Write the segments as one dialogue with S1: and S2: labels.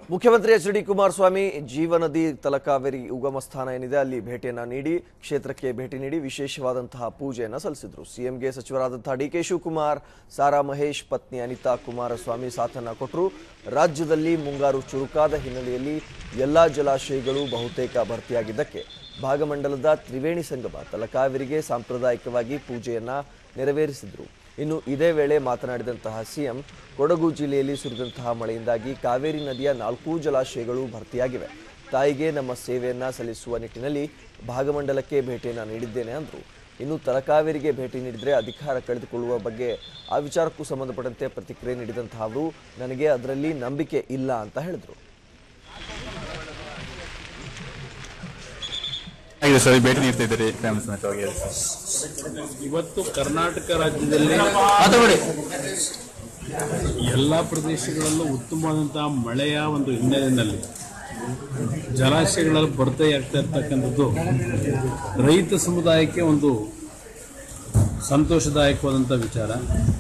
S1: ಮುಖ್ಯಮಂತ್ರಿ H D Kumaraswamy ಜೀವನದಿ ತಲಕಾವೇರಿ ಉಗಮ ಸ್ಥಾನ ಏನಿದೆ ಅಲ್ಲಿ ಭೇಟಿಯನ್ನ ನೀಡಿ ಕ್ಷೇತ್ರಕ್ಕೆ ಭೇಟಿ ನೀಡಿ ವಿಶೇಷವಾದಂತಹ ಪೂಜೆಯನ್ನ ಸಲ್ಲಿಸಿದ್ರು ಸಿಎಂಗೆ ಸಚಿವರಾದಂತಹ ಡಿ ಕೆ ಶಿವಕುಮಾರ್ ಸಾರಾ ಮಹೇಶ್ ಪತ್ನಿ ಅನಿತಾ ಕುಮಾರಸ್ವಾಮಿ ಸಾಥನ್ನ ಕೊಟ್ಟರು ರಾಜ್ಯದಲ್ಲಿ ಮುಂಗಾರು ಚುರುಕಾದ ಹಿನ್ನೆಲೆಯಲ್ಲಿ ಎಲ್ಲಾ ಜಲಾಶಯಗಳು ಬಹುತೇಕ ಭರ್ತಿಯಾಗಿದ್ದಕ್ಕೆ ಭಾಗಮಂಡಲದ ತ್ರಿವೇಣಿ ಸಂಗಮ ತಲಕಾವೇರಿಗೆ ಸಾಂಪ್ರದಾಯಿಕವಾಗಿ ಪೂಜೆಯನ್ನ ನೆರವೇರಿಸಿದ್ರು ಇನ್ನು ಇದೇ ವೇಳೆ ಮಾತನಾಡಿದಂತಹ ಸಿಎಂ ಕೊಡಗು ಜಿಲ್ಲೆಯಲ್ಲಿ ಸುರಿದಂತಹ ಮಳೆಯಿಂದಾಗಿ ಕಾವೇರಿ ನದಿಯ ನಾಲ್ಕೂ ಜಲಾಶಯಗಳು ಭರ್ತಿಯಾಗಿವೆ ತಾಯಿಗೆ ನಮ್ಮ ಸೇವೆಯನ್ನ ಸಲ್ಲಿಸುವ ನಿಟ್ಟಿನಲ್ಲಿ ಭಾಗಮಂಡಲಕ್ಕೆ ಭೇಟಿಯನ್ನ ನೀಡಿದ್ದೇನೆ ಅಂದರು ಇನ್ನು ತಲಕಾವೇರಿಗೆ ಭೇಟಿ ನೀಡಿದರೆ ಅಧಿಕಾರ ಕಳೆದುಕೊಳ್ಳುವ ಬಗ್ಗೆ ಆ ವಿಚಾರಕ್ಕೂ ಸಂಬಂಧಪಟ್ಟಂತೆ ಪ್ರತಿಕ್ರಿಯೆ ನೀಡಿದಂತಹ ಅವರು ನನಗೆ ಅದರಲ್ಲಿ ನಂಬಿಕೆ ಇಲ್ಲ ಅಂತ ಹೇಳಿದರು
S2: ಆಗಿದೆ ಸರ್ ಭೇಟಿ ನೀಡ್ತಾ ಇದ್ದೀರಿ ಫ್ಯಾಮಿಲಿ ಸಮೇತವಾಗಿ
S3: ಇವತ್ತು ಕರ್ನಾಟಕ ರಾಜ್ಯದಲ್ಲಿ ಎಲ್ಲ ಪ್ರದೇಶಗಳಲ್ಲೂ ಉತ್ತಮವಾದಂತಹ ಮಳೆಯ ಒಂದು ಹಿನ್ನೆಲೆಯಲ್ಲಿ ಜಲಾಶಯಗಳಲ್ಲಿ ಭರ್ತಿಯಾಗ್ತಾ ಇರ್ತಕ್ಕಂಥದ್ದು ರೈತ ಸಮುದಾಯಕ್ಕೆ ಒಂದು ಸಂತೋಷದಾಯಕವಾದಂಥ ವಿಚಾರ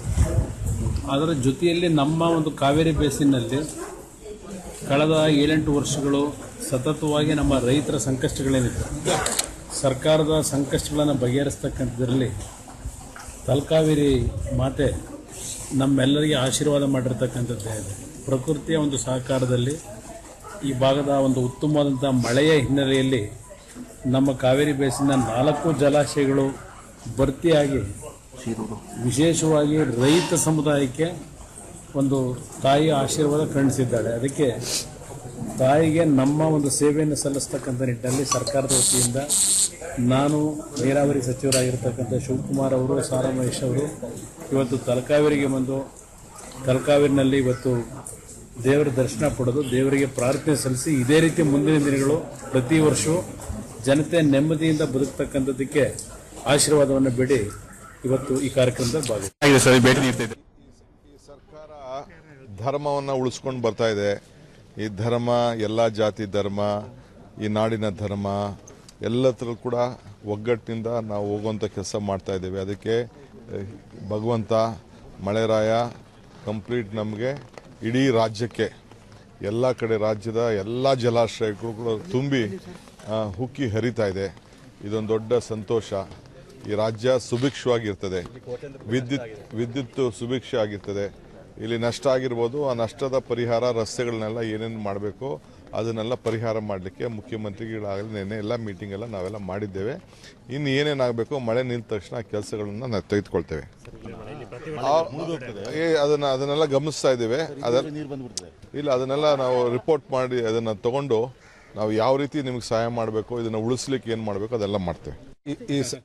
S3: ಅದರ ಜೊತೆಯಲ್ಲಿ ನಮ್ಮ ಒಂದು ಕಾವೇರಿ ಬೇಸಿನಲ್ಲಿ ಕಳೆದ ಏಳೆಂಟು ವರ್ಷಗಳು ಸತತವಾಗಿ ನಮ್ಮ ರೈತರ ಸಂಕಷ್ಟಗಳೇನಿತ್ತು ಸರ್ಕಾರದ ಸಂಕಷ್ಟಗಳನ್ನು ಬಗೆಹರಿಸ್ತಕ್ಕಂಥದ್ರಲ್ಲಿ ತಲಕಾವೇರಿ ಮಾತೆ ನಮ್ಮೆಲ್ಲರಿಗೆ ಆಶೀರ್ವಾದ ಮಾಡಿರ್ತಕ್ಕಂಥದ್ದೇ ಇದೆ ಪ್ರಕೃತಿಯ ಒಂದು ಸಹಕಾರದಲ್ಲಿ ಈ ಭಾಗದ ಒಂದು ಉತ್ತಮವಾದಂಥ ಮಳೆಯ ಹಿನ್ನೆಲೆಯಲ್ಲಿ ನಮ್ಮ ಕಾವೇರಿ ಬೇಸಿನ ನಾಲ್ಕು ಜಲಾಶಯಗಳು ಭರ್ತಿಯಾಗಿ ವಿಶೇಷವಾಗಿ ರೈತ ಸಮುದಾಯಕ್ಕೆ ಒಂದು ತಾಯಿಯ ಆಶೀರ್ವಾದ ಕರುಣಿಸಿದ್ದಾಳೆ ಅದಕ್ಕೆ ತಾಯಿಗೆ ನಮ್ಮ ಒಂದು ಸೇವೆಯನ್ನು ಸಲ್ಲಿಸ್ತಕ್ಕಂಥ ನಿಟ್ಟಿನಲ್ಲಿ ಸರ್ಕಾರದ ವತಿಯಿಂದ ನಾನು ನೀರಾವರಿ ಸಚಿವರಾಗಿರ್ತಕ್ಕಂಥ ಶಿವಕುಮಾರ್ ಅವರು ಸಾರಾ ಮಹೇಶ್ ಅವರು ಇವತ್ತು ತಲಕಾವೇರಿಗೆ ಬಂದು ತಲಕಾವೇರಿನಲ್ಲಿ ಇವತ್ತು ದೇವರ ದರ್ಶನ ಪಡೆದು ದೇವರಿಗೆ ಪ್ರಾರ್ಥನೆ ಸಲ್ಲಿಸಿ ಇದೇ ರೀತಿ ಮುಂದಿನ ದಿನಗಳು ಪ್ರತಿ ವರ್ಷವೂ ಜನತೆ ನೆಮ್ಮದಿಯಿಂದ ಬದುಕ್ತಕ್ಕಂಥದ್ದಕ್ಕೆ ಆಶೀರ್ವಾದವನ್ನು ಬೇಡಿ ಇವತ್ತು ಈ ಕಾರ್ಯಕ್ರಮದಲ್ಲಿ ಭಾಗ
S2: ಆಗಿದೆ ಸರ್ ಭೇಟಿ ನೀಡ್ತಾ ಇದ್ದೀರಿ
S4: ಈ ಸರ್ಕಾರ ಧರ್ಮವನ್ನು ಉಳಿಸ್ಕೊಂಡು ಬರ್ತಾ ಇದೆ ಈ ಧರ್ಮ ಎಲ್ಲ ಜಾತಿ ಧರ್ಮ ಈ ನಾಡಿನ ಧರ್ಮ ಎಲ್ಲತ್ರಲ್ಲೂ ಕೂಡ ಒಗ್ಗಟ್ಟಿನಿಂದ ನಾವು ಹೋಗುವಂಥ ಕೆಲಸ ಮಾಡ್ತಾ ಇದ್ದೇವೆ ಅದಕ್ಕೆ ಅಹ್, ಭಗವಂತ ಮಳೆರಾಯ ಕಂಪ್ಲೀಟ್ ನಮಗೆ ಇಡೀ ರಾಜ್ಯಕ್ಕೆ ಎಲ್ಲ ಕಡೆ ರಾಜ್ಯದ ಎಲ್ಲ ಜಲಾಶಯಗಳು ಕೂಡ ತುಂಬಿ ಆ, ಹುಕ್ಕಿ ಹರಿತಾ ಇದೆ ಇದೊಂದು ದೊಡ್ಡ ಸಂತೋಷ ಈ ರಾಜ್ಯ ಸುಭಿಕ್ಷವಾಗಿರ್ತದೆ ವಿದ್ಯುತ್ ವಿದ್ಯುತ್ ಸುಭಿಕ್ಷ ಆಗಿರ್ತದೆ ಇಲ್ಲಿ ನಷ್ಟ ಆಗಿರ್ಬೋದು ಆ ನಷ್ಟದ ಪರಿಹಾರ ರಸ್ತೆಗಳನ್ನೆಲ್ಲ ಏನೇನು ಮಾಡಬೇಕು ಅದನ್ನೆಲ್ಲ ಪರಿಹಾರ ಮಾಡಲಿಕ್ಕೆ ಮುಖ್ಯಮಂತ್ರಿಗಳಾಗಲಿ ನಿನ್ನೆ ಎಲ್ಲ ಮೀಟಿಂಗ್ ಎಲ್ಲ ನಾವೆಲ್ಲ ಮಾಡಿದ್ದೇವೆ ಇನ್ನು ಏನೇನಾಗಬೇಕು ಮಳೆ ನಿಂತ ತಕ್ಷಣ ಕೆಲಸಗಳನ್ನ ನಾವು ತೆಗೆದುಕೊಳ್ತೇವೆ ಆ- ಏ, ಅದನ್ನ ಅದನ್ನೆಲ್ಲ ಗಮನಿಸ್ತಾ ಇದ್ದೇವೆ ಅದನ್ನ ಇಲ್ಲ ಅದನ್ನೆಲ್ಲ ನಾವು ರಿಪೋರ್ಟ್ ಮಾಡಿ ಅದನ್ನ ತಗೊಂಡು ನಾವು ಯಾವ ರೀತಿ ನಿಮಗೆ ಸಹಾಯ ಮಾಡಬೇಕು ಇದನ್ನ ಉಳಿಸ್ಲಿಕ್ಕೆ ಏನು ಮಾಡಬೇಕು ಅದೆಲ್ಲ ಮಾಡ್ತೇವೆ ಈ- ಈ ಸ-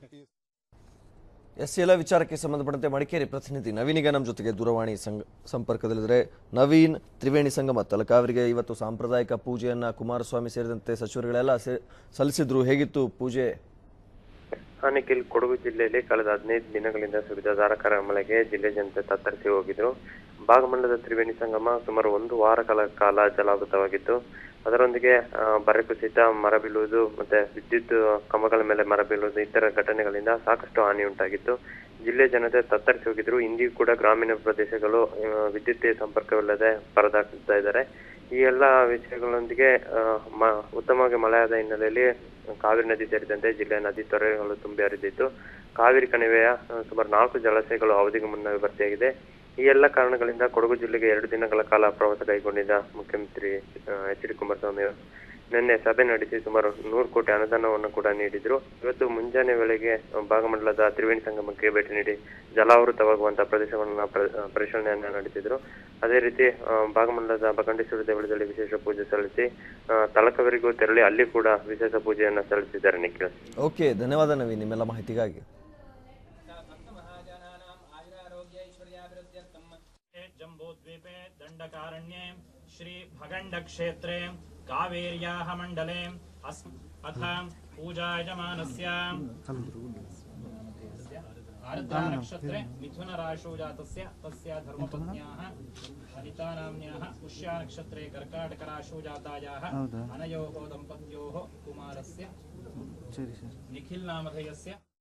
S1: ಎಸ್ ಎಲ್ಲ ವಿಚಾರಕ್ಕೆ ಸಂಬಂಧಪಟ್ಟಂತೆ ಮಡಿಕೇರಿ ಪ್ರತಿನಿಧಿ ನವೀನ್ ಈಗ ನಮ್ಮ ಜೊತೆಗೆ ದೂರವಾಣಿ ಸಂಗ ಸಂಪರ್ಕದಲ್ಲಿದ್ದಾರೆ ನವೀನ್ ತ್ರಿವೇಣಿ ಸಂಗಮ ತಲಕಾವರಿಗೆ ಇವತ್ತು ಸಾಂಪ್ರದಾಯಿಕ ಪೂಜೆಯನ್ನ ಕುಮಾರಸ್ವಾಮಿ ಸೇರಿದಂತೆ ಸಚಿವರುಗಳೆಲ್ಲ ಸೇ- ಸಲ್ಲಿಸಿದ್ರು ಹೇಗಿತ್ತು ಪೂಜೆ
S5: ನಿಖಿಲ್ ಕೊಡಗು ಜಿಲ್ಲೆಯಲ್ಲಿ ಕಳೆದ ಹದಿನೈದು ದಿನಗಳಿಂದ ಸುರಿದ ಧಾರಾಕಾರ ಮಳೆಗೆ ಜಿಲ್ಲೆ ಜನತೆ ತತ್ತರಿಸಿ ಹೋಗಿದ್ರು ಭಾಗಮಂಡಲದ ತ್ರಿವೇಣಿ ಸಂಗಮ ಸುಮಾರು ಒಂದು ವಾರ ಕಾಲ ಕಾಲ ಜಲಾವೃತವಾಗಿತ್ತು ಅದರೊಂದಿಗೆ ಆ, ಬರೆ ಕುಸಿತ ಮರ ಬೀಳುವುದು ಮತ್ತೆ ವಿದ್ಯುತ್ ಕಂಬಗಳ ಮೇಲೆ ಮರ ಬೀಳುವುದು ಇತರ ಘಟನೆಗಳಿಂದ ಸಾಕಷ್ಟು ಹಾನಿ ಉಂಟಾಗಿತ್ತು ಜಿಲ್ಲೆ ಜನತೆ ತತ್ತರಿಸಿ ಹೋಗಿದ್ರು ಇಂದಿಗೂ ಕೂಡ ಗ್ರಾಮೀಣ ಪ್ರದೇಶಗಳು ಆ, ವಿದ್ಯುತ್ ಸಂಪರ್ಕವಿಲ್ಲದೆ ಪರದಾಡ್ತಾ ಇದ್ದಾರೆ ಈ ಎಲ್ಲ ವಿಷಯಗಳೊಂದಿಗೆ ಆ, ಮ- ಉತ್ತಮವಾಗಿ ಮಳೆಯಾದ ಹಿನ್ನೆಲೆಯಲ್ಲಿ ಕಾವೇರಿ ನದಿ ಸೇರಿದಂತೆ ಜಿಲ್ಲೆಯ ನದಿ ತೊರೆಗಳು ತುಂಬಿ ಹರಿದಿದ್ದು ಕಾವೇರಿ ಕಣಿವೆಯ ಆ, ಸುಮಾರು ನಾಲ್ಕು ಜಲಾಶಯಗಳು ಅವಧಿಗೆ ಮುನ್ನವೇ ಭರ್ತಿಯಾಗಿದೆ ಈ ಎಲ್ಲ ಕಾರಣಗಳಿಂದ ಕೊಡಗು ಜಿಲ್ಲೆಗೆ ಎರಡು ದಿನಗಳ ಕಾಲ ಪ್ರವಾಸ ಕೈಗೊಂಡಿದ್ದ ಮುಖ್ಯಮಂತ್ರಿ ಎಚ್ ಡಿ ಕುಮಾರಸ್ವಾಮಿ ಅವರು ನಿನ್ನೆ ಸಭೆ ನಡೆಸಿ ಸುಮಾರು ನೂರು ಕೋಟಿ ಅನುದಾನವನ್ನು ಕೂಡ ನೀಡಿದ್ರು ಇವತ್ತು ಮುಂಜಾನೆ ವೇಳೆಗೆ ಭಾಗಮಂಡಲದ ತ್ರಿವೇಣಿ ಸಂಗಮಕ್ಕೆ ಭೇಟಿ ನೀಡಿ ಜಲಾವೃತವಾಗುವಂತಹ ಪ್ರದೇಶಗಳನ್ನ ಪ್ರ- ಪರಿಶೀಲನೆಯನ್ನ ನಡೆಸಿದ್ರು ಅದೇ ರೀತಿ ಆ, ಭಾಗಮಂಡಲದ ಬಗಂಡೇಶ್ವರ ದೇವಳದಲ್ಲಿ ವಿಶೇಷ ಪೂಜೆ ಸಲ್ಲಿಸಿ ಆ, ತಲಕವರಿಗೂ ತೆರಳಿ ಅಲ್ಲಿ ಕೂಡ ವಿಶೇಷ ಪೂಜೆಯನ್ನ ಸಲ್ಲಿಸಿದ್ದಾರೆ ನಿಖಿಲ್
S1: ಓಕೆ ಧನ್ಯವಾದ ನವೀನ್ ನಿಮ್ಮೆಲ್ಲ ಮಾಹಿತಿಗಾಗಿ
S6: जम्बूद्वीपे दण्डकारण्ये श्रीभगण्डक्षेत्रे कावेर्याः मण्डले अस् अथ पूजायजमानस्य आर्द्रानक्षत्रे मिथुनराशौ जातस्य तस्य धर्मपत्न्याः अनितानाम्न्याः पुष्यानक्षत्रे कर्काटकराशौ जातायाः अनयोः दम्पत्योः कुमारस्य निखिल् नामधेयस्य